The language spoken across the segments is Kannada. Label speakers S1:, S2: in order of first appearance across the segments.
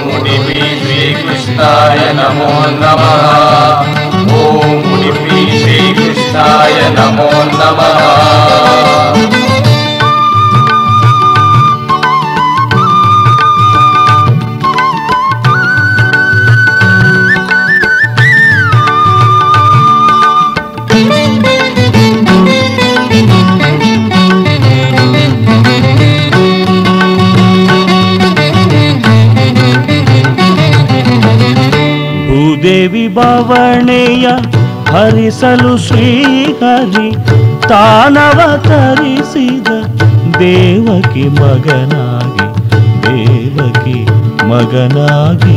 S1: ಮುಡಿಪಿ ಶ್ರೀಕೃಷ್ಣಾಯ ನಮೋ ನಮಃ ಓಂ ಮುಡಿಪಿ ಶ್ರೀಕೃಷ್ಣಾಯ ನಮೋ ನಮಃ
S2: ಭೂದೇವಿ ಬಾವಣೆಯ ಹರಿಸಲು ಶ್ರೀಹರಿ ತಾನವತರಿಸಿದ ದೇವಕಿ ಮಗನಾಗಿ ದೇವಕಿ ಮಗನಾಗಿ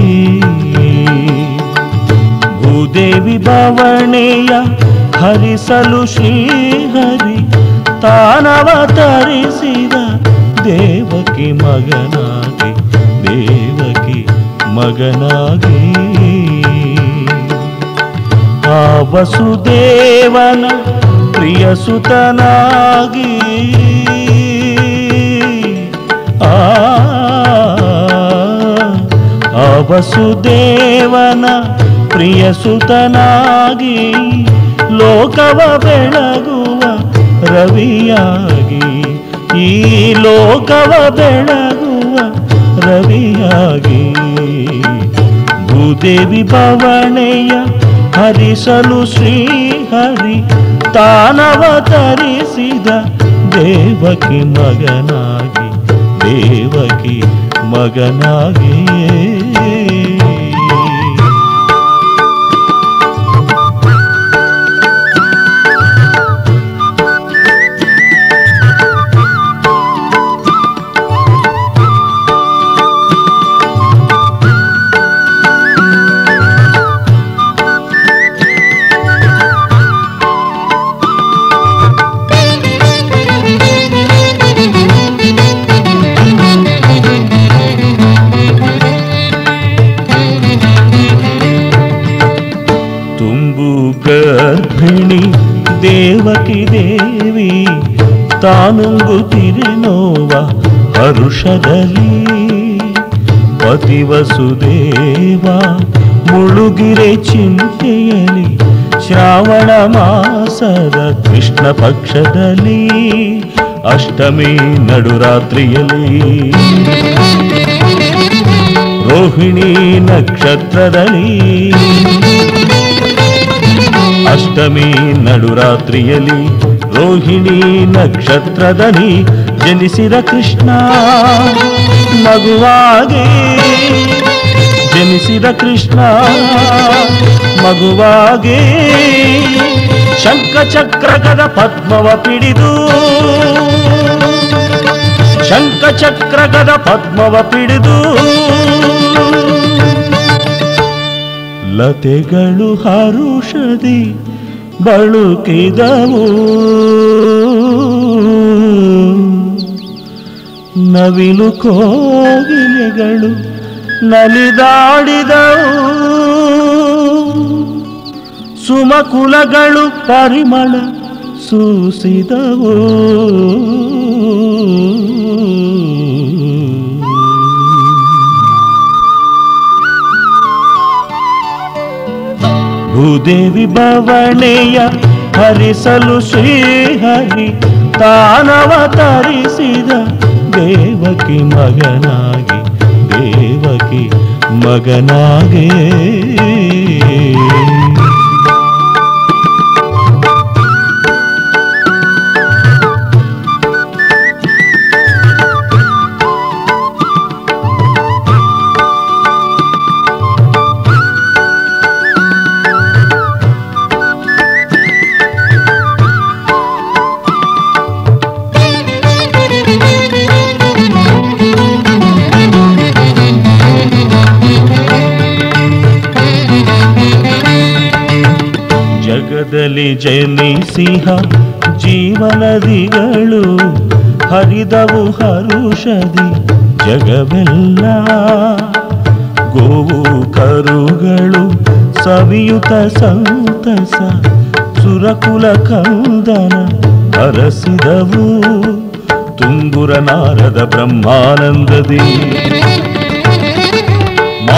S2: ಭೂದೇವಿ ಬಾವಣೆಯ ಹರಿಸಲು ಶ್ರೀಹರಿ ತಾನವತರಿಸಿದ ದೇವಕಿ ಮಗನಾಗಿ ದೇವಕಿ ಮಗನಾಗಿ ಆ ವಸುದೇವನ ಪ್ರಿಯ ಸುತನಾಗಿ ಆ ಆ ವಸುದೇವನ ಪ್ರಿಯ ಸುತನಾಗಿ ಲೋಕವ ಬೆಳಗುವ ರವಿಯಾಗಿ ಈ ಲೋಕವ ಬೆಳಗುವ ರವಿಯಾಗಿ ಭೂದೇವಿ ಭವಣೆಯ ಹರಿಸಲು ಶ್ರೀಹರಿ ತಾನವತರಿಸಿದ ದೇವಕಿ ಮಗನಾಗಿ ದೇವಕಿ ಮಗನಾಗಿ ತುಂಬು ಗರ್ಭಿಣಿ ದೇವಕಿ ದೇವಿ ತಾನುಂಗುತ್ತಿರೆ ನೋವ ಹರುಷದಲ್ಲಿ ಪತಿ ವಸುದೇವ ಮುಳುಗಿರೆ ಚಿಂತೆಯಲಿ ಶ್ರಾವಣ ಮಾಸದ ಕೃಷ್ಣ ಪಕ್ಷದಲ್ಲಿ ಅಷ್ಟಮಿ ನಡುರಾತ್ರಿಯಲ್ಲಿ ರೋಹಿಣಿ ನಕ್ಷತ್ರದಲ್ಲಿ ಅಷ್ಟಮಿ ನಡುರಾತ್ರಿಯಲ್ಲಿ ರೋಹಿಣಿ ನಕ್ಷತ್ರದಲ್ಲಿ ಜನಿಸಿದ ಕೃಷ್ಣ ಮಗುವಾಗಿ ಜನಿಸಿದ ಕೃಷ್ಣ ಮಗುವಾಗಿ ಶಂಖ ಚಕ್ರಗದ ಪದ್ಮವ ಪಿಡಿದು ಶಂಖ ಚಕ್ರಗದ ಪದ್ಮವ ಪಿಡಿದು ಲತೆಗಳು ಹರುಷದಿ ಬಳುಕಿದವು ನವಿಲು ಕೋಗಿಲೆಗಳು ನಲಿದಾಡಿದವು ಸುಮಕುಲಗಳು ಪರಿಮಳ ಸೂಸಿದವು ಭೂದೇವಿ ಬವಣೆಯ ಹರಿಸಲು ಶ್ರೀಹರಿ ತಾನವತರಿಸಿದ ದೇವಕಿ ಮಗನಾಗಿ ದೇವಕಿ ಮಗನಾಗಿ ಜಗದಲ್ಲಿ ಜನಿಸಿಹ ಜೀವನದಿಗಳು ಹರಿದವು ಹರುಷದಿ ಜಗವೆಲ್ಲ ಗೋವು ಕರುಗಳು ಸವಿಯುತ ಸಂತಸ ಸುರಕುಲ ಕಂದನ ಹರಸಿದವು ತುಂಬುರ ನಾರದ ಬ್ರಹ್ಮಾನಂದದಿ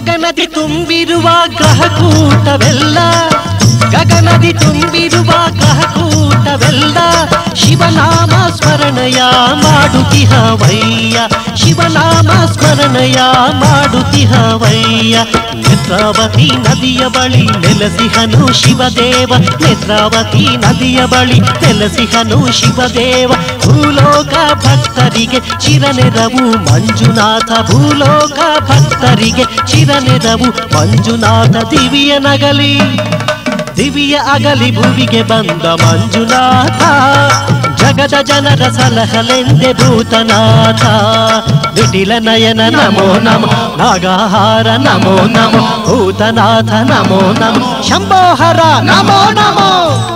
S3: ಗಗನದಿ ತುಂಬಿರುವ ಗ್ರಹಕೂಟವೆಲ್ಲ ಗಗನದಿ ತುಂಬಿರುವ ಗ್ರಹಕೂಟವೆಲ್ಲ ಶಿವನಾಮ ಸ್ಮರಣೆಯ ಮಾಡುತ್ತಿಹವಯ್ಯ ಶಿವನಾಮ ಸ್ಮರಣೆಯ ಮಾಡುತ್ತಿಹವಯ್ಯ ನೇತ್ರಾವತಿ ನದಿಯ ಬಳಿ ನೆಲೆಸಿಹನು ಶಿವದೇವ ನೇತ್ರಾವತಿ ನದಿಯ ಬಳಿ ನೆಲೆಸಿಹನು ಶಿವದೇವ ಭೂಲೋಕ ಭಕ್ತರಿಗೆ ಚಿರನೆರವು ಮಂಜುನಾಥ ಭೂಲೋಕ ಭಕ್ತರಿಗೆ ಚಿರನೆರವು ಮಂಜುನಾಥ ದಿವಿಯ ನಗಲಿ ದಿವಿಯ ಅಗಲಿ ಭುವಿಗೆ ಬಂದ ಮಂಜುನಾಥ ಜಗದ ಜನರ ಸಲಹಲೆಂದೆ ಭೂತನಾಥ ವಿಟಿಲ ನಯನ ನಮೋ ನಮೋ ನಾಗಹಾರ ನಮೋ ನಮೋ ಭೂತನಾಥ ನಮೋ ನಮೋ ಶಂಭೋಹರ ನಮೋ ನಮೋ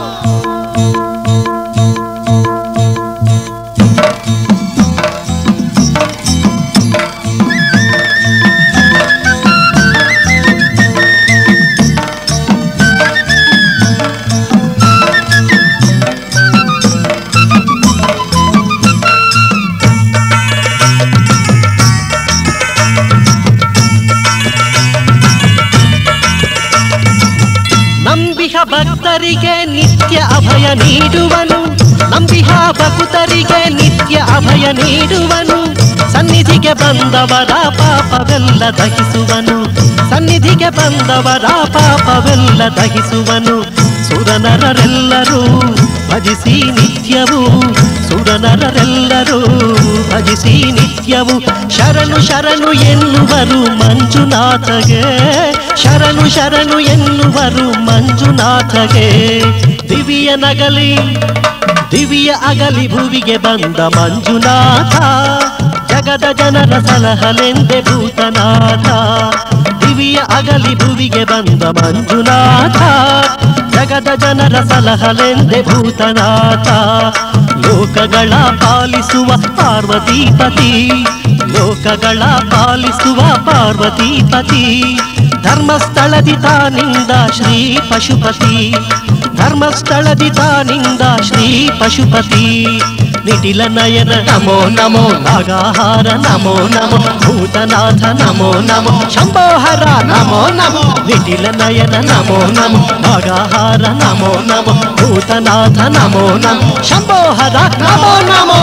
S3: ನಂಬಿಹ ಭಕ್ತರಿಗೆ ನಿತ್ಯ ಅಭಯ ನೀಡುವನು ನಂಬಿಹ ಭಕ್ತರಿಗೆ ನಿತ್ಯ ಅಭಯ ನೀಡುವನು ಸನ್ನಿಧಿಗೆ ಬಂದವರ ಪಾಪವೆಲ್ಲ ದಹಿಸುವನು ಸನ್ನಿಧಿಗೆ ಬಂದವರ ಪಾಪವೆಲ್ಲ ದಹಿಸುವನು ಸುರನರರೆಲ್ಲರೂ ಭಜಿಸಿ ನಿತ್ಯವು ಸುರನರರೆಲ್ಲರೂ ಭಜಿಸಿ ನಿತ್ಯವು ಶರಣು ಶರಣು ಎನ್ನುವರು ಮಂಜುನಾಥಗೆ ಶರಣು ಶರಣು ಎನ್ನುವರು ಮಂಜುನಾಥಗೆ ದಿವಿಯ ನಗಲಿ ದಿವಿಯ ಅಗಲಿ ಭುವಿಗೆ ಬಂದ ಮಂಜುನಾಥ ಜಗದ ಜನರ ಸಲಹಲೆಂದೆ ಭೂತನಾಥ ದಿವಿಯ ಅಗಲಿ ಭುವಿಗೆ ಬಂದ ಮಂಜುನಾಥ ಜಗದ ಜನರ ಸಲಹಲೆಂದೆ ಭೂತನಾಥ ಲೋಕಗಳ ಪಾಲಿಸುವ ಪಾರ್ವತೀಪತಿ ಲೋಕಗಳ ಪಾಲಿಸುವ ಪಾರ್ವತೀಪತಿ ಧರ್ಮಸ್ಥಳದಿ ತಾನಿಂದ ಶ್ರೀ ಪಶುಪತಿ ಧರ್ಮಸ್ಥಳದಿ ತಾನಿಂದ ಶ್ರೀ ಪಶುಪತಿ ನಿಟಿಲ ನಯನ ನಮೋ ನಮೋ ನಾಗಾಹಾರ ನಮೋ ನಮೋ ಭೂತನಾಥ ನಮೋ ನಮೋ ಶಂಭೋಹರ ನಮೋ ನಮೋ ನಿಟಿಲ ನಯನ ನಮೋ ನಮೋ ನಾಗಾಹಾರ ನಮೋ ನಮೋ ಭೂತನಾಥ ನಮೋ ನಮೋ ಶಂಭೋಹರ ನಮೋ ನಮೋ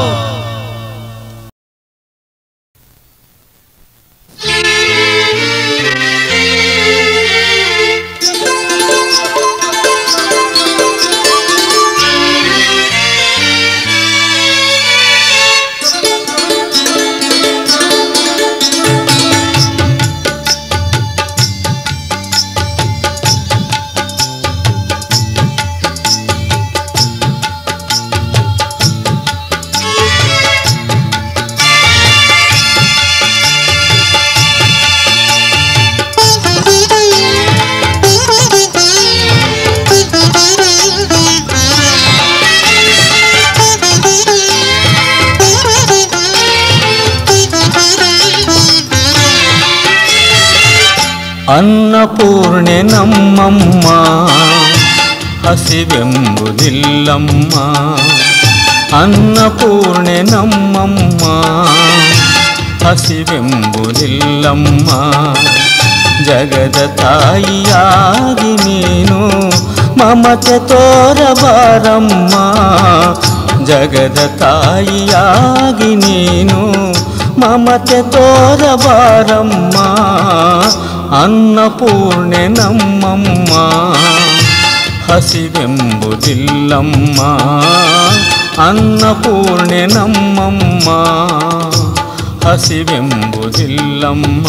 S1: ಅನ್ನಪೂರ್ಣೆ ನಮ್ಮಮ್ಮ ಹಸಿವೆಂಬುದಿಲ್ಲಮ್ಮ ಅನ್ನಪೂರ್ಣೆ ನಮ್ಮಮ್ಮ ಹಸಿವೆಂಬುದಿಲ್ಲಮ್ಮ ಜಗದ ತಾಯಿಯಾಗಿ ನೀನು ಮಮತೆ ತೋರಬಾರಮ್ಮ ಜಗದ ತಾಯಿಯಾಗಿ ನೀನು ಮಮತೆ ತೋರಬಾರಮ್ಮ ಅನ್ನಪೂರ್ಣೆ ನಮ್ಮಮ್ಮ ಹಸಿವೆಂಬುದಿಲ್ಲಮ್ಮ ಅನ್ನಪೂರ್ಣೆ ನಮ್ಮಮ್ಮ ಹಸಿವೆಂಬುದಿಲ್ಲಮ್ಮ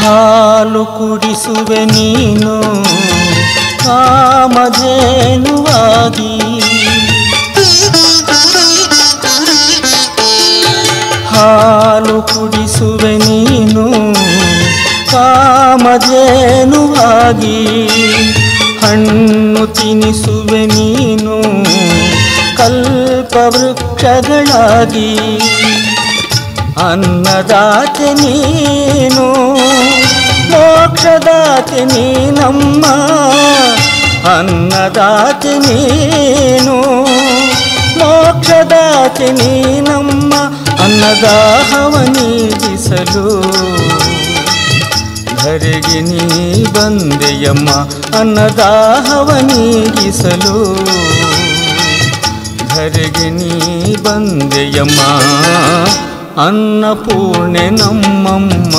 S1: ಹಾಲು ಕುಡಿಸುವೆ ನೀನು ಕಾಮಧೇನುವಾಗಿ ಹಾಲು ಕುಡಿಸುವೆ ನೀನು ಕಾಮಧೇನುವಾಗಿ ಹಣ್ಣು ತಿನಿಸುವೆ ನೀನು ಕಲ್ಪವೃಕ್ಷಗಳಾಗಿ ಅನ್ನದಾತೆ ನೀನು ಮೋಕ್ಷದಾತೆ ನೀನಮ್ಮ ಅನ್ನದಾತೆ ನೀನು ಮೋಕ್ಷದಾತೆ ನೀನಮ್ಮ ಅನ್ನದಾಹವ ನೀಗಿಸಲು ಧರೆಗೆ ನೀ ಬಂದೆಯಮ್ಮ ಅನ್ನದಾಹವ ನೀಗಿಸಲು ಧರೆಗೆ ನೀ ಬಂದೆಯಮ್ಮ ಅನ್ನಪೂರ್ಣೆ ನಮ್ಮಮ್ಮ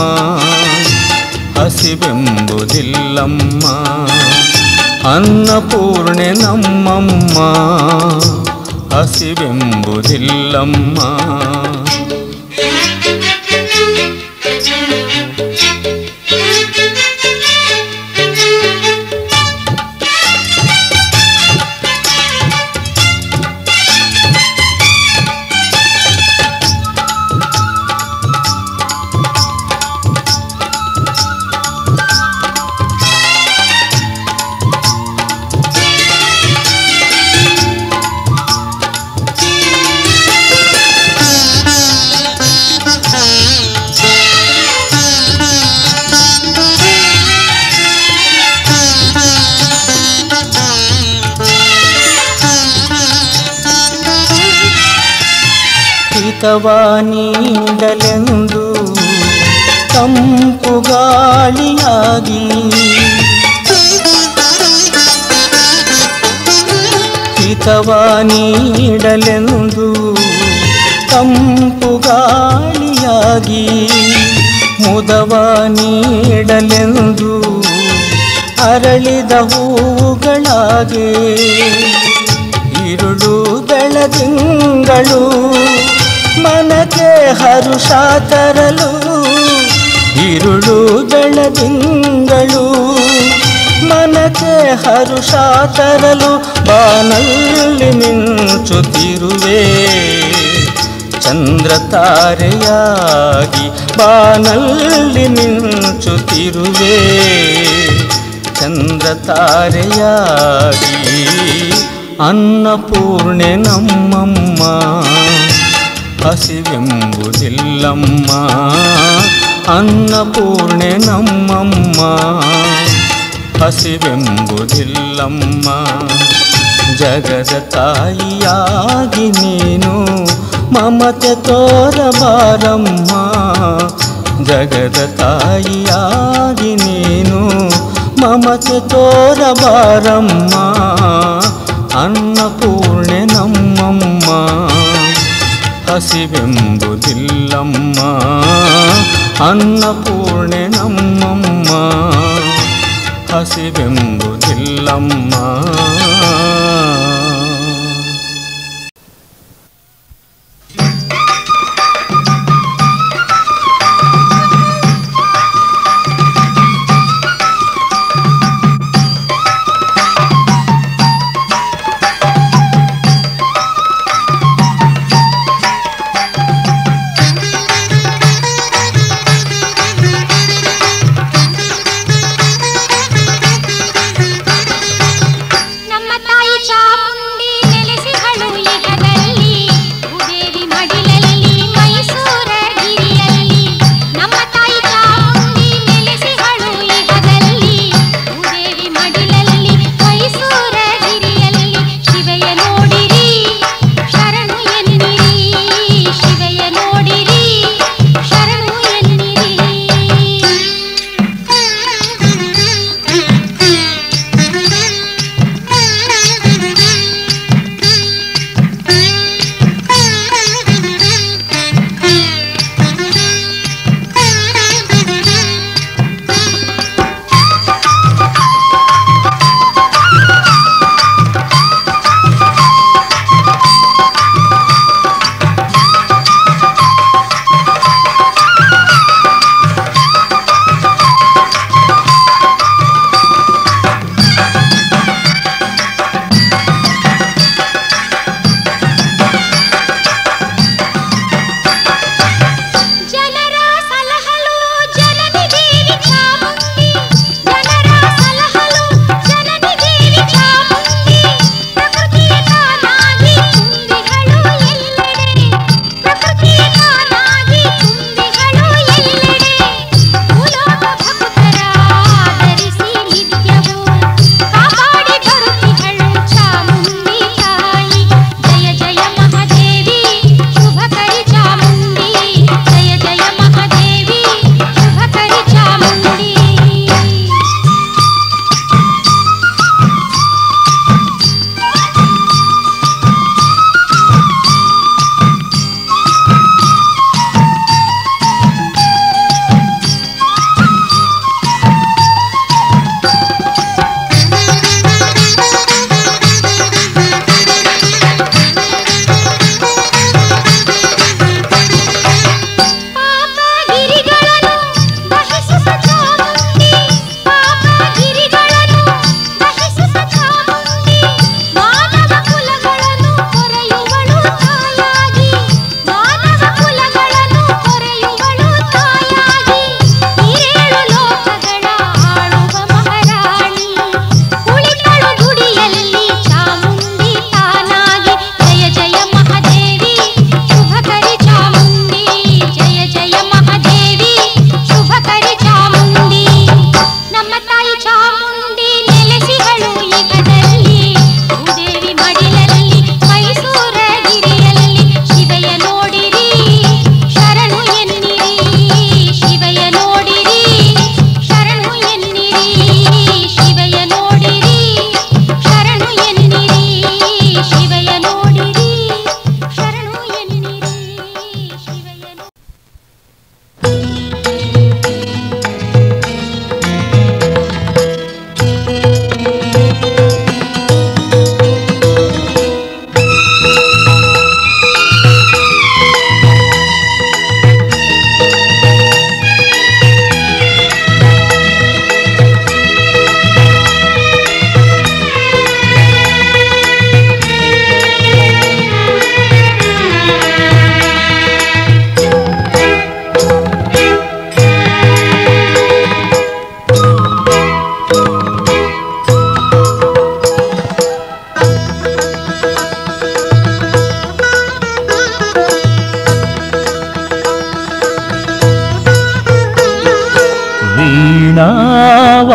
S1: ಹಸಿವೆಂಬುದಿಲ್ಲಮ್ಮ ಅನ್ನಪೂರ್ಣೆ ನಮ್ಮಮ್ಮ ಹಸಿವೆಂಬುದಿಲ್ಲಮ್ಮ ಹಿತವ ನೀಡಲೆಂದು ತಂಪು ಗಾಳಿಯಾಗಿ ಹಿತವ ನೀಡಲೆಂದು ತಂಪು ಗಾಳಿಯಾಗಿ ಮುದವ ನೀಡಲೆಂದು ಅರಳಿದ ಹೂವುಗಳಾಗೆ ഇരുളു ಬೆಳದಿಂಗಳು ಮನಕ್ಕೆ ಹರುಷ ತರಲು ഇരുಳು ಬೆಳದಿಂಗಳು ಮನಕ್ಕೆ ಹರುಷ ತರಲು ಬಾನಲ್ಲಿ ಮಿಂಚುತ್ತಿರುವೆ ಚಂದ್ರ ತಾರೆಯಾಗಿ ಬಾನಲ್ಲಿ ಮಿಂಚುತ್ತಿರುವೆ ಚಂದ್ರ ತಾರೆಯಾಗಿ ಅನ್ನಪೂರ್ಣೆ ನಮ್ಮಮ್ಮ ಹಸಿವೆಂಬುದಿಲ್ಲಮ್ಮ ಅನ್ನಪೂರ್ಣೆ ನಮ್ಮಮ್ಮ ಹಸಿವೆಂಬುದಿಲ್ಲಮ್ಮ ಜಗದ ತಾಯಿಯಾಗಿ ನೀನು ಮಮತೆ ತೋರಬಾರಮ್ಮ ಜಗದ ತಾಯಿಯಾಗಿ ನೀನು ಮಮತೆ ತೋರಬಾರಮ್ಮ ಅನ್ನಪೂರ್ಣೆ ನಮ್ಮಮ್ಮ ಹಸಿವೆಂಬುದಿಲ್ಲಮ್ಮ ಅನ್ನಪೂರ್ಣೆ ನಮ್ಮಮ್ಮ ಹಸಿವೆಂಬುದಿಲ್ಲಮ್ಮ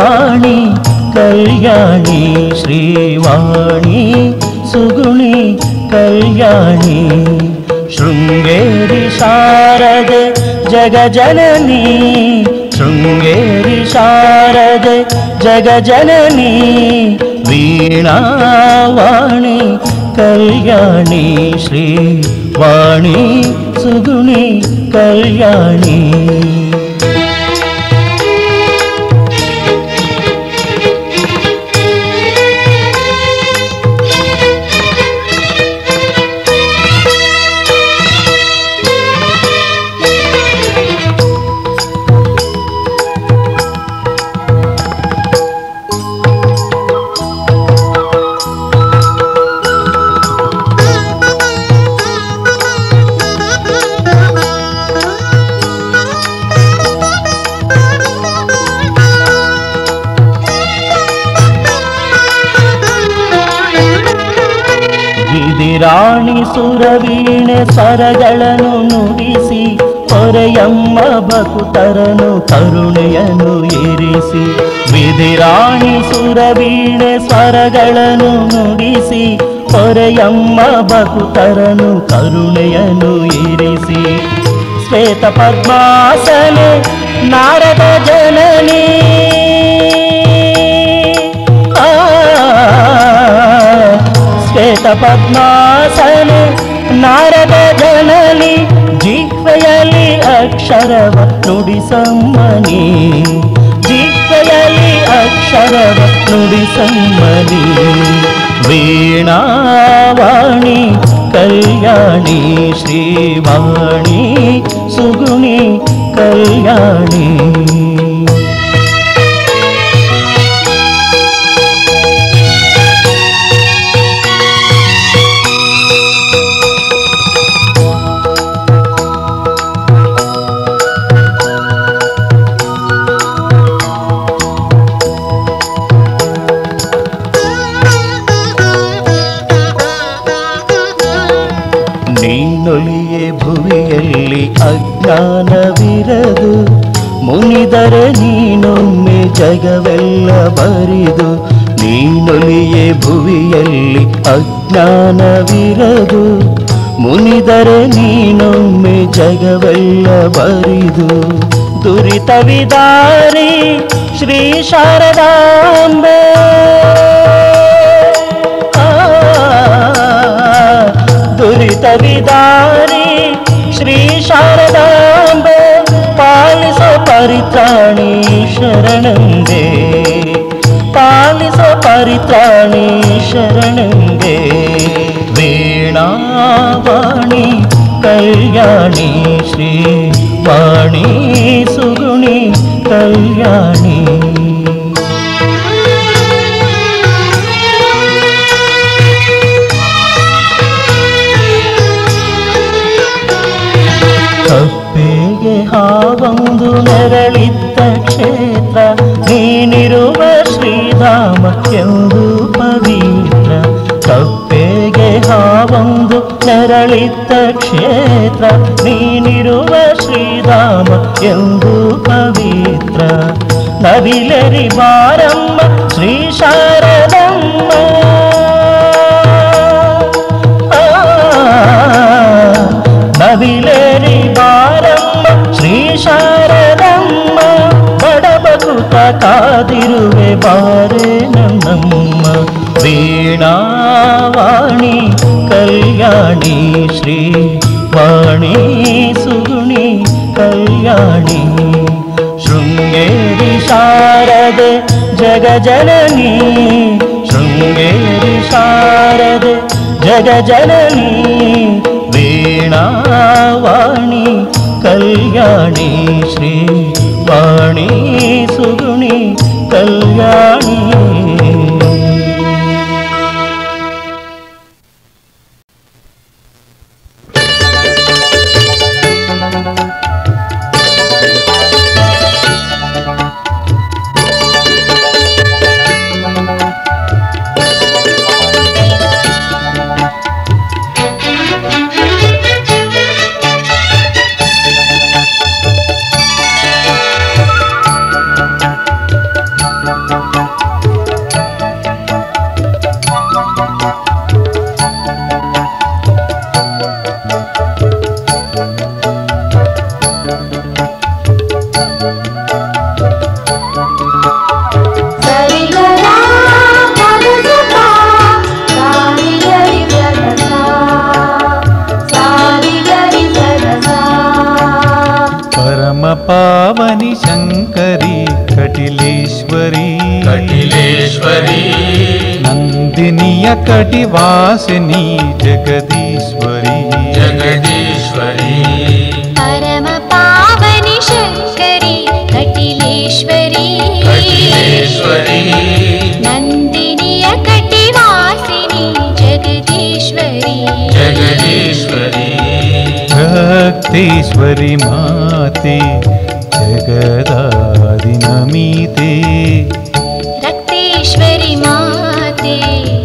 S2: ವಾಣಿ ಕಲ್ಯಾಣಿ ಶ್ರೀವಾಣಿ ಸುಗುಣಿ ಕಲ್ಯಾಣಿ ಶೃಂಗೇರಿ ಶಾರದೆ ಜಗಜನನಿ ಶೃಂಗೇರಿ ಶಾರದೆ ಜಗಜನನಿ ವೀಣಾವಾಣಿ ಕಲ್ಯಾಣಿ ಶ್ರೀ ವಾಣಿ ಸುಗುಣಿ ಕಲ್ಯಾಣಿ ವಿಧಿರಾಣಿ ಸುರವೀಣೆ ಸ್ವರಗಳನ್ನು ನುಡಿಸಿ ಹೊರೆಯಮ್ಮ ಬಕುತರನು ಕರುಣೆಯನ್ನು ಇರಿಸಿ ವಿಧಿರಾಣಿ ಸುರವೀಣೆ ಸ್ವರಗಳನ್ನು ನುಡಿಸಿ ಹೊರೆಯಮ್ಮ ಬಕುತರನು ಕರುಣೆಯನ್ನು ಇರಿಸಿ ಶ್ವೇತ ಪದ್ಮಾಸನೆ ನಾರದ ಜನನಿ ಆ ಶ್ವೇತ ಪದ್ಮಾಸನ ನಾರದ ಜನನಿ ಜಿಹ್ವೆಯಲ್ಲಿ ಅಕ್ಷರವ ನುಡಿಸಮ್ಮನಿ ಜಿಹ್ವೆಯಲ್ಲಿ ಅಕ್ಷರವ ನುಡಿಸಮ್ಮನಿ ವೀಣಾವಾಣಿ ಕಲ್ಯಾಣಿ ಶ್ರೀವಾಣಿ ಸುಗುಣಿ ಕಲ್ಯಾಣಿ ನೀನೊಲಿಯೇ ಭುವಿಯಲ್ಲಿ ಅಜ್ಞಾನವಿರದು ಮುನಿದರೆ ನೀನೊಮ್ಮೆ ಜಗವೆಲ್ಲ ಬರಿದು ನೀನೊಲಿಯೇ ಭುವಿಯಲ್ಲಿ ಅಜ್ಞಾನವಿರದು ಮುನಿದರೆ ನೀನೊಮ್ಮೆ ಜಗವೆಲ್ಲ ಬರಿದು ದುರಿತವಿದಾರಿ ಶ್ರೀ ಶಾರದಾಂಬೆ ಆ, ದುರಿತವಿದಾರಿ ಶ್ರೀ ಶಾರದಾಂಬೆ ಪಾಲಿಸೋ ಪರಿತ್ರಾಣಿ ಶರಣಂಗೆ ಪಾಲಿಸೋ ಪರಿತ್ರಾಣಿ ಶರಣಂಗೆ ವೀಣಾವಾಣಿ ಕಲ್ಯಾಣಿ ಶ್ರೀ ವಾಣಿ ಸುಗುಣಿ ಕಲ್ಯಾಣಿ ಕಪ್ಪೆಗೆ ಹಾವೊಂದು ನೆರಳಿದ್ದ ಕ್ಷೇತ್ರ ನೀನಿರುವ ಶ್ರೀಧಾಮ ಎಂದು ಪವಿತ್ರ ಕಪ್ಪೆಗೆ ಹಾವೊಂದು ನೆರಳಿದ್ದ ಕ್ಷೇತ್ರ ನೀನಿರುವ ಶ್ರೀಧಾಮ ಎಂದು ಪವಿತ್ರ ನವಿಲೆರಿ ಬಾರಮ್ಮ ಶ್ರೀ ಶಾರದಮ್ಮ ಆ, ನವಿಲೇರಿ ಬಾರಮ್ಮ ಶ್ರೀ ಶಾರದಮ್ಮ ಬಡಬಗುತ ಕಾದಿರುವೆ ಬಾರೆ ನನ್ನಮ್ಮ ವೀಣಾವಾಣಿ ಕಲ್ಯಾಣಿ ಶ್ರೀ ವಾಣಿ ಸುಗುಣಿ ಕಲ್ಯಾಣಿ ಶೃಂಗೇರಿ ಶಾರದೆ ಜಗಜನನಿ ಶೃಂಗೇರಿ ಶಾರದೆ ಜಗಜನನಿ ವೀಣಾವಾಣಿ ಕಲ್ಯಾಣಿ ಶ್ರೀ ವಾಣಿ ಸುಗುಣಿ ಕಲ್ಯಾಣಿ
S1: ಕಟಿಲೇಶ್ವರಿ
S4: ಕಟಿಲೇಶ್ವರಿ
S1: ನಂದಿನಿಯ ಕಟಿವಾಸಿನಿ ಜಗದೀಶ್ವರಿ
S4: ಜಗದೀಶ್ವರಿ
S5: परम पावनि शङ्करि कटिलेश्वरी
S4: ಕಟಿಲೇಶ್ವರಿ
S5: नन्दिनिय कटिवासिनि जगदीश्वरी
S4: ಜಗದೀಶ್ವರಿ
S1: ಭಕ್ತೇಶ್ವರಿ ಮಾತೆ ಜಗದಾದಿನಮಿತೆ
S5: रक्तेश्वरि माते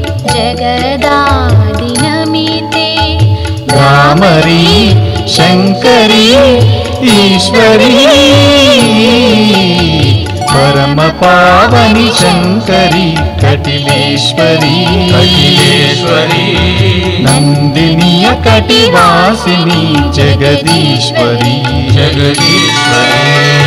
S5: जगदादिनमिते
S1: ರಾಮರಿ ಶಂಕರಿ ಈಶ್ವರಿ ಪರಮ ಪಾವನಿ ಶಂಕರಿ ಕಟಿಲೇಶ್ವರಿ
S4: ಕಟಿಲೇಶ್ವರಿ
S1: ನಂದಿನಿಯ ಕಟಿವಾಸಿನಿ ಜಗದೀಶ್ವರಿ
S4: ಜಗದೀಶ್ವರಿ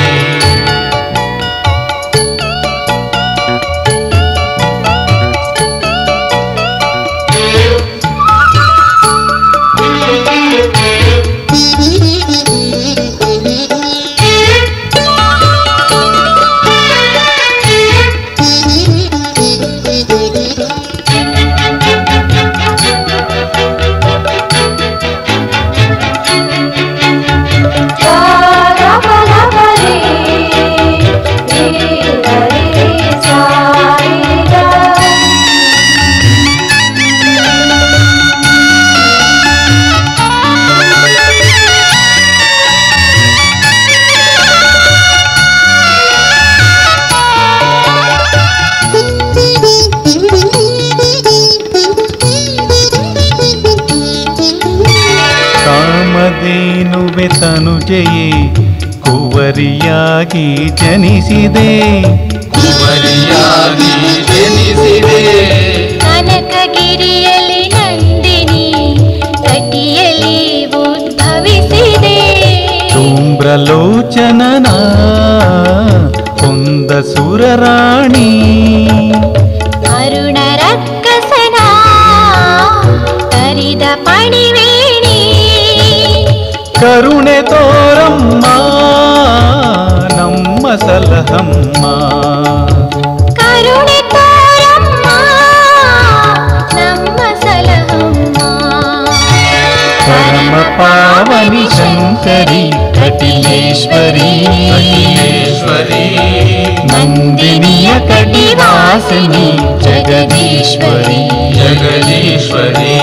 S1: ಕಾಮಧೇನುವೆ ತನುಜೆಯೇ ಕುವರಿಯಾಗಿ ಜನಿಸಿದೆ
S4: ಕುಮರಿಯಾಗಿ ಜನಿಸಿದೆ
S5: ಕನಕಗಿರಿಯಲ್ಲಿ ನಂದಿನಿ ಕಟಿಯಲ್ಲಿ ಉದ್ಭವಿಸಿದೆ
S1: ಧೂಮ್ರಲೋಚನನ ಹೊಂದ ಸುರರಾಣಿ
S5: ಅರುಣ ರಕ್ಕಸನ ಕರಿದ ಪಣಿವೇಣಿ
S1: ಕರುಣೆ ತೋರಮ್ಮ ನಮ್ಮ ಸಲಹಮ್ಮ
S5: ಕರುಣೆ ತೋರಮ್ಮ ನಮ್ಮ ಸಲಹಮ್ಮ
S1: ಪರಮ ಪಾವನಿ ಶಂಕರಿ ಕಟಿಲೇಶ್ವರಿ
S4: ಕಟಿಲೇಶ್ವರಿ
S1: ನಂದಿನಿಯ ಕಟಿವಾಸಿನಿ ಜಗದೀಶ್ವರಿ
S4: ಜಗದೀಶ್ವರಿ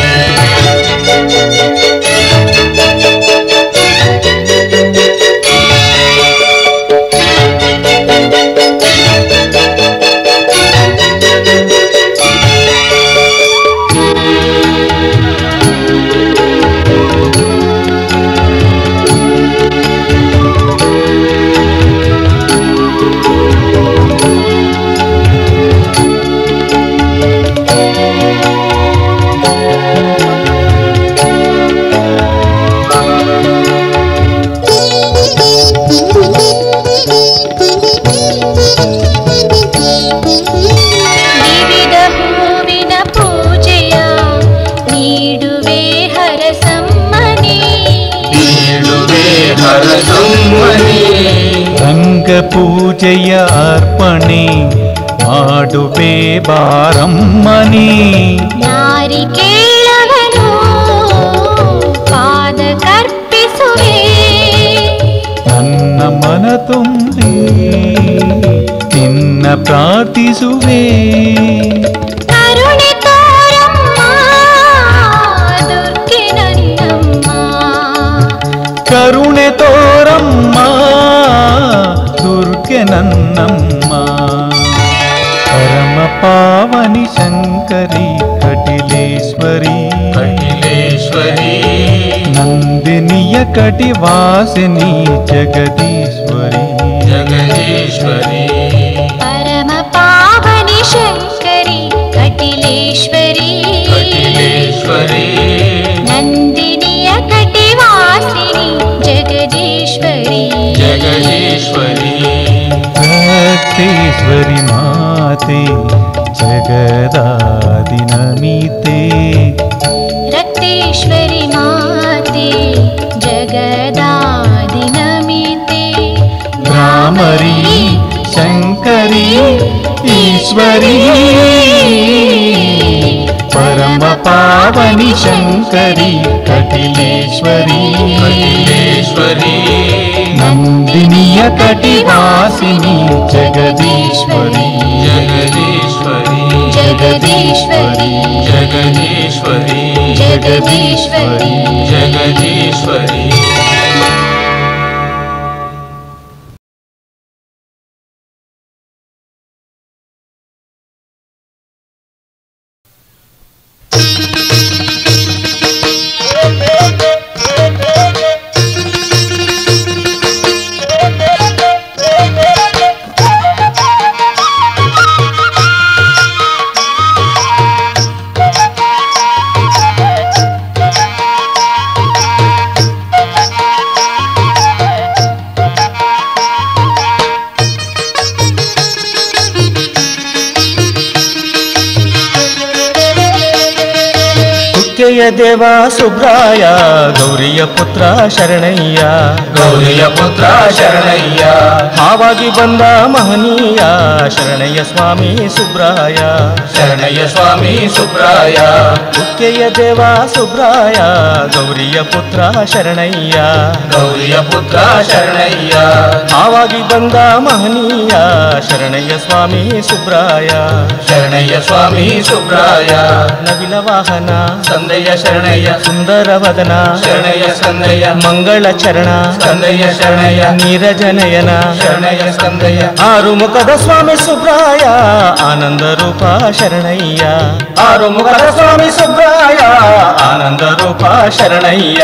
S5: ವಿವಿಧ ಹೂವಿನ ಪೂಜೆಯ ನೀಡುವೆ ಹರಸಮ್ಮನಿ
S4: ನೀಡುವೆ ಹರಸಮ್ಮನಿ
S1: ರಂಗ ಪೂಜೆಯ ಅರ್ಪಣೆ ಮಾಡುವೆ ಬಾರಮ್ಮನಿ
S5: ನಾರಿಕೇಳವನು ಪಾದ ಕರ್ಪಿಸುವೆ
S1: ನನ್ನ ಮನ ತುಂಬಿ ನಿನ್ನ ಪ್ರಾರ್ಥಿಸುವೆ
S5: ಕರುಣೆ ತೋರಮ್ಮ ದುರ್ಗೆ ನನ್ನಮ್ಮ
S1: ಕರುಣೆ ತೋರಮ್ಮ ದುರ್ಗೆ ನನ್ನಮ್ಮ ಪರಮ ಪಾವನಿ ಶಂಕರಿ ಕಟಿಲೇಶ್ವರಿ
S4: ಕಟಿಲೇಶ್ವರಿ
S1: ನಂದಿನಿಯ ಕಟಿವಾಸಿನಿ ಜಗದೀಶ್ವರಿ
S4: ಜಗದೀಶ್ವರಿ
S5: ಪರಮ ಪಾವನಿ ಶಂಕರಿ ಕಟಿಲೇಶ್ವರಿ
S4: ಕಟಿಲೇಶ್ವರಿ
S5: ನಂದಿನಿಯ ಕಟಿವಾಸಿನಿ ಜಗದೀಶ್ವರಿ
S4: ಜಗದೀಶ್ವರಿ
S1: ಭಕ್ತೇಶ್ವರಿ ಮಾತೆ ಜಗದಾದಿನಮಿತೆ
S5: ರಕ್ತೇಶ್ವರಿ ಮಾತೆ ಜಗದಾದಿನಮಿತೆ
S1: ಭ್ರಾಮರಿ ಶಂಕರಿ ಈಶ್ವರಿ ಪರಮ ಪಾವನಿ ಶಂಕರಿ ಕಟಿಲೇಶ್ವರಿ
S4: ಅಖಿಲೇಶ್ವರಿ
S1: ನಂದಿನಿಯ ಕಟಿವಾಸಿನಿ ಜಗದೀಶ್ವರಿ
S4: ಜಗದೀಶ್ವರಿ
S5: ಜಗದೀಶ್ವರಿ
S4: ಜಗದೀಶ್ವರಿ
S5: ಜಗದೀಶ್ವರಿ
S4: ಜಗದೀಶ್ವರಿ
S2: ಕುಕ್ಕೆಯ ದೇವ ಸುಬ್ರಾಯ ಗೌರಿಯ ಪುತ್ರ ಶರಣಯ್ಯ
S4: ಗೌರಿಯ ಪುತ್ರ ಶರಣಯ್ಯ
S2: ಹಾವಾಗಿ ಬಂದ ಮಹನೀಯ ಶರಣಯ್ಯ ಸ್ವಾಮಿ ಸುಬ್ರಾಯ
S4: ಶರಣಯ್ಯ ಸ್ವಾಮಿ ಸುಬ್ರಾಯ
S2: ಕುಕ್ಕೆಯ ದೇವ ಸುಬ್ರಾಯ ಗೌರಿಯ ಪುತ್ರ ಶರಣಯ್ಯ
S4: ಗೌರಿಯ ಪುತ್ರ ಶರಣಯ್ಯ
S2: ಹಾವಾಗಿ ಬಂದ ಮಹನೀಯ ಶರಣಯ್ಯ ಸ್ವಾಮಿ ಸುಬ್ರಾಯ
S4: ಶರಣಯ್ಯ ಸ್ವಾಮಿ ಸುಬ್ರಾಯ
S2: ನವಿಲ ವಾಹನ
S4: ಸಂದಯ್ಯ ಶರಣಯ್ಯ
S2: ಸುಂದರ ವದನ
S4: ಶರಣಯ್ಯ ಸಂದಯ್ಯ
S2: ಮಂಗಳ ಚರಣ
S4: ಸಂದಯ್ಯ ಶರಣಯ್ಯ
S2: ನೀರಜನಯನ
S4: ಶರಣಯ್ಯ ಸಂದಯ್ಯ
S2: ಆರು ಮುಖದ ಸ್ವಾಮಿ ಸುಬ್ರಾಯ ಆನಂದ ರೂಪ ಶರಣಯ್ಯ ಆರು ಮುಖದ ಸ್ವಾಮಿ ಸುಬ್ರಾಯ ಆನಂದ ರೂಪ ಶರಣಯ್ಯ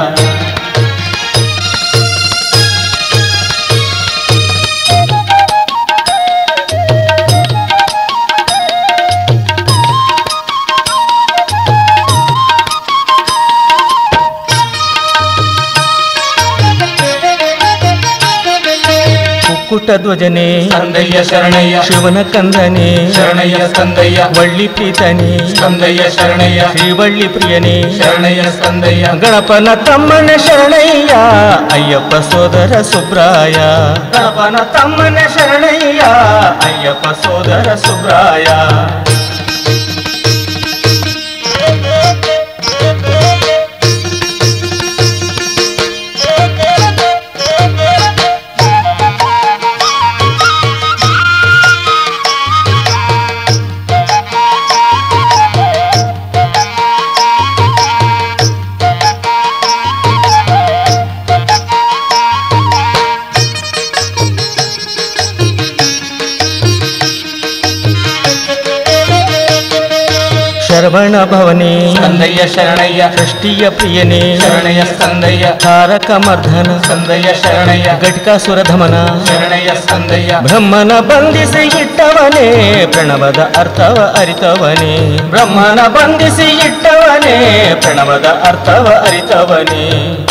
S2: ಕುಕ್ಕುಟ ಧ್ವಜನೆ
S4: ಸಂದಯ್ಯ ಶರಣಯ್ಯ
S2: ಶಿವನ ಕಂದನೆ
S4: ಶರಣಯ್ಯ ಸಂದಯ್ಯ
S2: ವಳ್ಳಿ ಪ್ರೀತನೆ
S4: ಸಂದಯ್ಯ ಶರಣಯ್ಯ
S2: ಶ್ರೀವಳ್ಳಿ ಪ್ರಿಯನೇ
S4: ಶರಣಯ್ಯ ಸಂದಯ್ಯ
S2: ಗಣಪನ ತಮ್ಮನ ಶರಣಯ್ಯ ಅಯ್ಯಪ್ಪ ಸೋದರ ಸುಬ್ರಾಯ ಗಣಪನ ತಮ್ಮನ ಶರಣಯ್ಯ ಅಯ್ಯಪ್ಪ ಸೋದರ ಸುಬ್ರಾಯ ಶರವಣ ಭವನೇ
S4: ಸಂದಯ್ಯ ಶರಣಯ್ಯ
S2: ಷಷ್ಠಿಯ ಪ್ರಿಯನೇ
S4: ಶರಣಯ್ಯ ಸಂದಯ್ಯ
S2: ತಾರಕ ಮರ್ಧನ
S4: ಸಂದಯ್ಯ ಶರಣಯ್ಯ
S2: ಘಟಿಕಾಸುರ ಧಮನ
S4: ಶರಣಯ್ಯ ಸಂದಯ್ಯ
S2: ಬ್ರಹ್ಮನ ಬಂಧಿಸಿ ಇಟ್ಟವನೇ ಪ್ರಣವದ ಅರ್ಥವ ಅರಿತವನೇ ಬ್ರಹ್ಮನ ಬಂಧಿಸಿ ಇಟ್ಟವನೇ ಪ್ರಣವದ ಅರ್ಥವ ಅರಿತವನೇ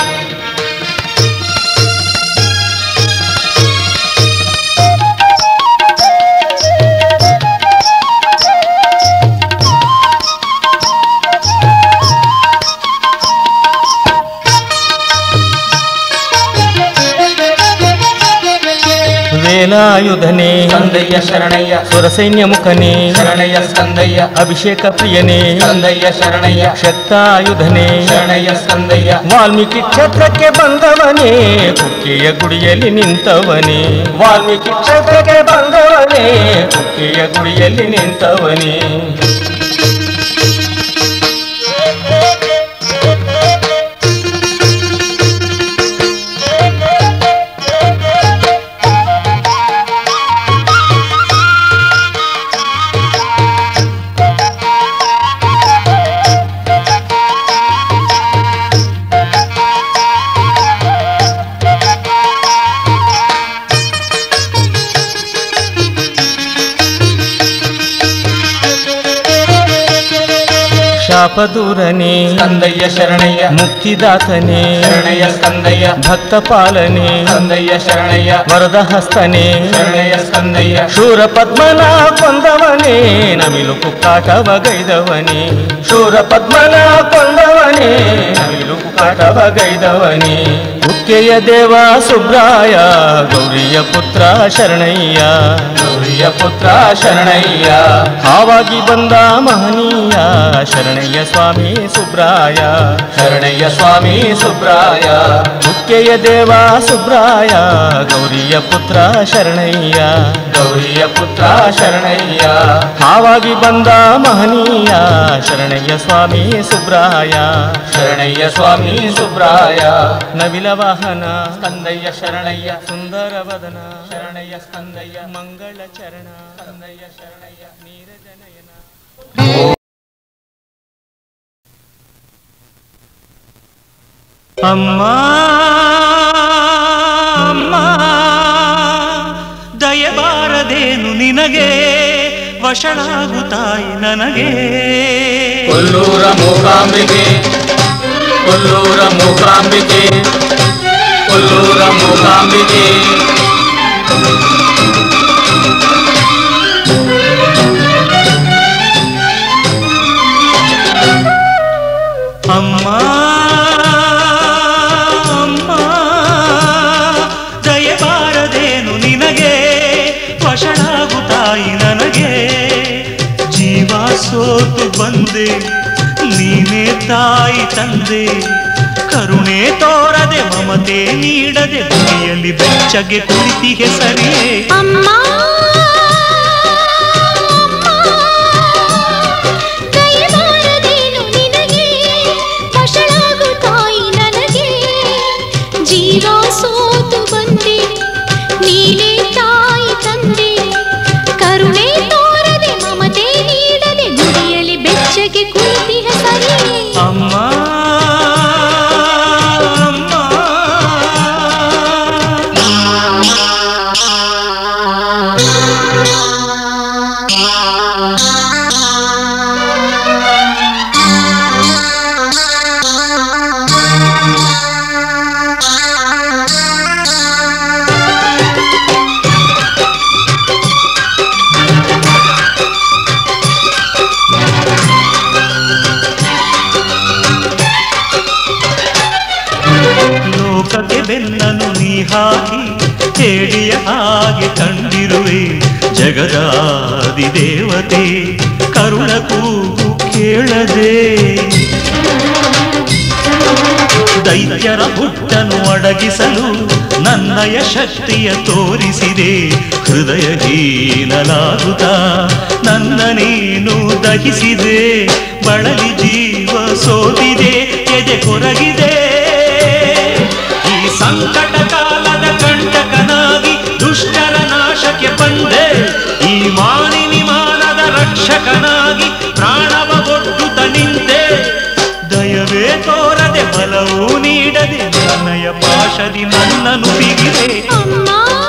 S2: ವೇಲಾಯುಧನೇ
S4: ಸಂದಯ್ಯ ಶರಣಯ್ಯ
S2: ಸುರಸೈನ್ಯ ಮುಖನೇ
S4: ಶರಣಯ್ಯ ಸಂದಯ್ಯ
S2: ಅಭಿಷೇಕ ಪ್ರಿಯನೇ
S4: ಸಂದಯ್ಯ ಶರಣಯ್ಯ
S2: ಶಕ್ತಾಯುಧನೇ
S4: ಶರಣಯ್ಯ ಸಂದಯ್ಯ
S2: ವಾಲ್ಮೀಕಿ ಕ್ಷೇತ್ರಕ್ಕೆ ಬಂದವನೇ ಕುಕ್ಕೆಯ ಗುಡಿಯಲ್ಲಿ ನಿಂತವನೇ ವಾಲ್ಮೀಕಿ ಕ್ಷೇತ್ರಕ್ಕೆ ಬಂದವನೇ ಕುಕ್ಕೆಯ ಗುಡಿಯಲ್ಲಿ ನಿಂತವನೇ ಶಾಪದೂರನೇ
S4: ಸ್ಕಂದಯ್ಯ ಶರಣಯ್ಯ
S2: ಮುಕ್ತಿದಾತನೇ
S4: ಶರಣಯ್ಯ ಸ್ಕಂದಯ್ಯ
S2: ಭಕ್ತ ಪಾಲನೆ
S4: ಸ್ಕಂದಯ್ಯ ಶರಣಯ್ಯ
S2: ವರದ ಹಸ್ತನೇ
S4: ಶರಣಯ್ಯ ಸ್ಕಂದಯ್ಯ
S2: ಶೂರ ಪದ್ಮನ ಕೊಂದವನೇ ನವಿಲು ಕುಕ್ಕಾಟವ ಗೈದವನೇ ಶೂರ ಪದ್ಮನ ಕೊಂದವನೇ ನವಿಲು ಕುಕ್ಕಾಟವ ಗೈದವನೇ ಉಕ್ಕೆಯ ದೇವ ಸುಬ್ರಾಯ ಗೌರಿಯ ಪುತ್ರ ಶರಣಯ್ಯ
S4: ಗೌರಿಯ ಪುತ್ರ ಶರಣಯ್ಯ
S2: ಹಾವಾಗಿ ಬಂದ ಮಹನೀಯ ಶರಣಯ್ಯ ಸ್ವಾಮಿ ಸುಬ್ರಾಯ
S4: ಶರಣಯ್ಯ ಸ್ವಾಮಿ ಸುಬ್ರಾಯ
S2: ಉಕ್ಕೆಯ ದೇವ ಸುಬ್ರಾಯ ಗೌರಿಯ ಪುತ್ರ ಶರಣಯ್ಯ
S4: ಗೌರಿಯ ಪುತ್ರ ಶರಣಯ್ಯ
S2: ಹಾವಾಗಿ ಬಂದ ಮಹನೀಯ ಶರಣಯ್ಯ ಸ್ವಾಮಿ ಸುಬ್ರಾಯ
S4: ಶರಣಯ್ಯ ಸ್ವಾಮಿ ಸುಬ್ರಾಯ
S2: ನವಿಲ ವಾಹನ
S4: ಸ್ಕಂದಯ್ಯ ಶರಣಯ್ಯ
S2: ಸುಂದರ ವದನ
S4: ಶರಣಯ್ಯ ಸ್ಕಂದಯ್ಯ
S2: ಮಂಗಳ ಚರಣ
S4: ಸ್ಕಂದಯ್ಯ ಶರಣಯ್ಯ
S2: ನೀರಜನಯನ ಅಮ್ಮ ಅಮ್ಮ ದಯಬಾರದೇನು ನಿನಗೆ ವಶಳಾಗು ತಾಯಿ ನನಗೆ
S4: ಕೊಲ್ಲೂರ ಮೂಕಾಂಬಿಕೆ ಕೊಲ್ಲೂರ ಮೂಕಾಂಬಿಕೆ ಕೊಲ್ಲೂರ ಮೂಕಾಂಬಿಕೆ
S2: ಅಮ್ಮ ಅಮ್ಮ ದಯಬಾರದೇನು ನಿನಗೆ ವಶಳಾಗು ತಾಯಿ ನನಗೆ ಜೀವ ಸೋತು ಬಂದೆ ನೀನೇ ತಾಯಿ ತಂದೆ ಕರುಣೆ ತೋರದೆ ಮಮತೆ ನೀಡದೆ ಗುಡಿಯಲ್ಲಿ ಬೆಚ್ಚಗೆ ಕುಳಿತಿಗೆ ಸರಿಯೇ
S5: ಅಮ್ಮ ದಯಮಾಡದೇನು ನಿನಗೆ ವಶಳಾಗು ತಾಯಿ ನನಗೆ ಜೀವ ಸೋತು ಬಂದೆ ನೀನೇ ತಾಯಿ ತಂದೆ ಕರುಣೆ ತೋರದೆ ಮಮತೆ ನೀಡದೆ ಗುಡಿಯಲ್ಲಿ ಬೆಚ್ಚಗೆ ಕುಳಿತಿಹ ಸರಿಯೇ
S2: ಅಮ್ಮ ಅಮ್ಮ ಲೋಕಕ್ಕೆ ಬೆನ್ನನು ನೀ ಹಾಕಿ ಹೇಳಿಯ ಹಾಗೆ ಕಂಡಿರುವೆ ಜಗದಾದಿ ದೇವತೆ ಕರುಣ ಕೂಗು ಕೇಳದೆ ದೈತ್ಯರ ಹುಟ್ಟನು ಅಡಗಿಸಲು ನನ್ನಯ ಶಕ್ತಿಯ ತೋರಿಸಿದೆ ಹೃದಯ ಹೀನಲಾಗುತ್ತ ನನ್ನ ನೀನು ದಹಿಸಿದೆ ಬಳಲಿ ಜೀವ ಸೋತಿದೆ ಎದೆ ಕೊರಗಿದೆ ಈ ಸಂಕಟ ಕಾಲದ ಕಂಟಕನಾಗಿ ದುಷ್ಟರ ನಾಶಕ್ಕೆ ಬಂದೆ ಈ ಮಾನಿನಿ ಮಾನದ ರಕ್ಷಕನಾಗಿ ಪ್ರಾಣವ ಒಡ್ಡುತ್ತ ನಿಂತೆ ದಯವೇ ತೋರದೆ ಬಲವೂ ನೀಡದೆ ನನ್ನಯ ಪಾಶದಿ ನನ್ನನ್ನು ಬಿಗಿದೆ
S5: ಅಮ್ಮ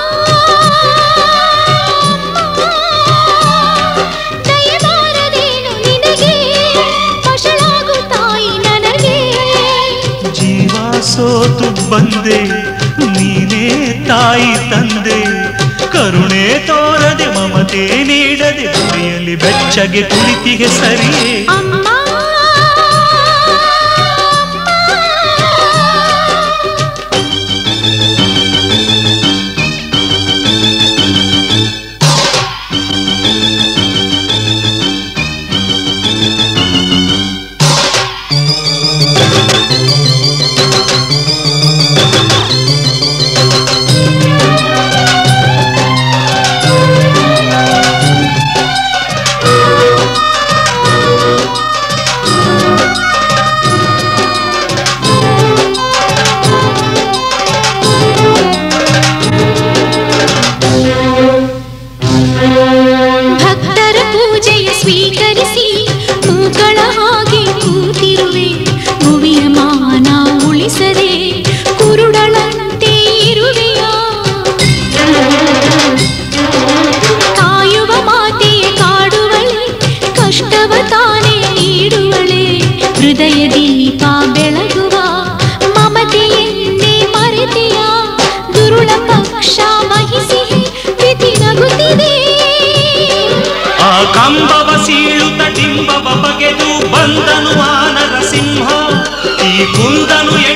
S5: ದಯಮಾಡದೇನು ನಿನಗೆ ವಶಳಾಗು ತಾಯಿ ನನಗೆ
S2: ಜೀವ ಸೋತು ಬಂದೆ ನೀನೇ ತಾಯಿ ತಂದೆ ಕರುಣೆ ತೋರದೆ ಮಮತೆ ನೀಡದೆ ಗುರಿಯಲ್ಲಿ ಬೆಚ್ಚಗೆ ಕುಳಿತಿಗೆ ಸರಿಯೇ
S5: ಅಮ್ಮ
S2: ಕಂಬವ ಸೀಳುತ್ತ ಡಿಂಬವ ಬಗೆದು ಬಂದನು ಆ ನರಸಿಂಹ ಈ ಕುಂದನು